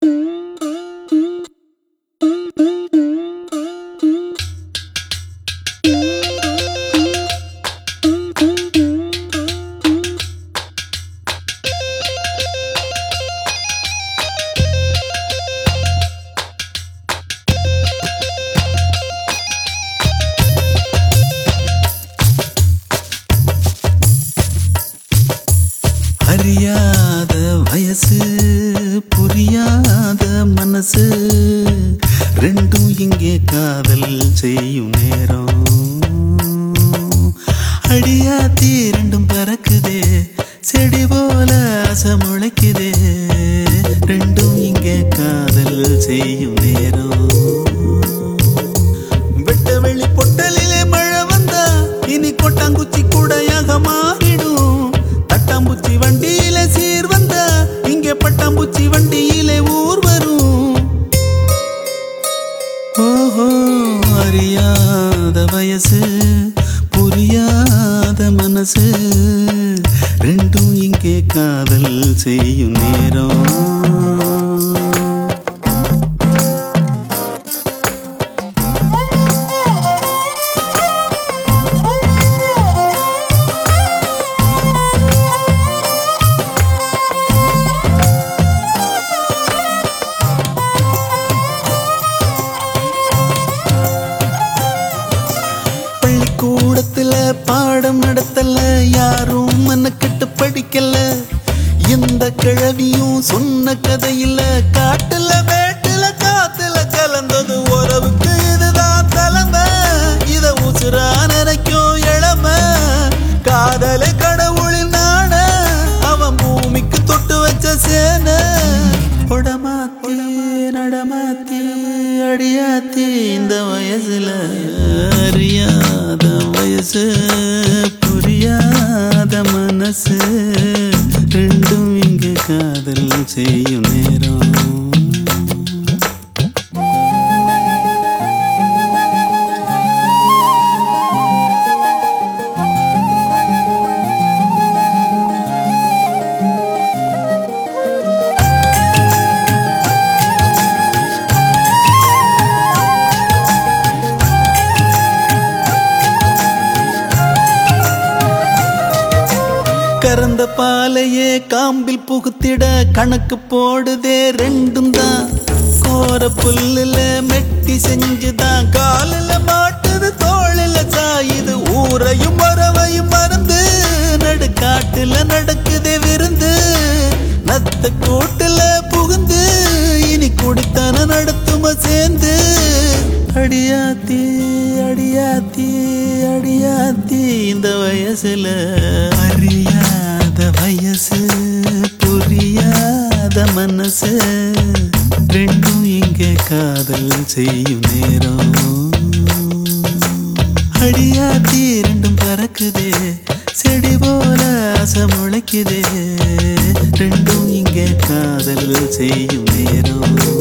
அறியாத வயசு புரியாத மனசு ரெண்டும் இங்கே காதல் செய்யும் நேரம் அடியாத்தி ரெண்டும் பறக்குதே செடி போல ஆசை முளைக்குதே ரெண்டும் இங்கே காதல் செய்யும் நேரம் வெட்ட வெளி பொட்டலிலே மழை வந்தா இனி கொட்டாங்குச்சி கூடையாக மாறிடும் தட்டாம்பூச்சி வண்டியில சீர் வந்தா இங்கே பட்டாம்பூச்சி வண்டியிலே ஊர் வரும் ஓஹோ அறியாத வயசு புரியாத மனசு ரெண்டும் இங்கே காதல் செய்யும் நேரம் பள்ளிக்கூடத்துல பாடம் நடத்தல யாரும் மனக்கட்டு படிக்கல எந்த கிழவியும் சொன்ன கதையில காட்டுல மேட்டுல காத்துல கலந்தது உறவுக்கு இதுதான் தலைமை இத உசுரா நினைக்கும் இளமை காதலை கடவுளின் நாண அவன் பூமிக்கு தொட்டு வச்ச சேன உடமாத்தி நடமாத்தி அடியாத்தி இந்த வயசுல அறியாத வயசு புரியாத மனசு ரெண்டும் இங்கு காதல் செய்யும் நேரம் கறந்த பாலையே காம்பில் புகுத்திட கணக்கு போடுதே ரெண்டும் தான் கோர புல்லுல மெட்டி செஞ்சுதான் காலில் மாட்டுது தோளில் சாயுது ஊரையும் வரவையும் மறந்து நடுக்காட்டுல நடக்குதே விருந்து நத்த கூட்டுல புகுந்து இனி குடித்தான நடத்தும சேர்ந்து அடியாத்தி அடியாத்தி அடியாத்தி இந்த வயசுல அறியாத வயசு புரியாத மனசு ரெண்டும் இங்கே காதல் செய்யும் நேரம் அடியாத்தி ரெண்டும் பறக்குதே செடி போல ஆசை முளைக்குதே ரெண்டும் இங்கே காதல் செய்யும் நேரம்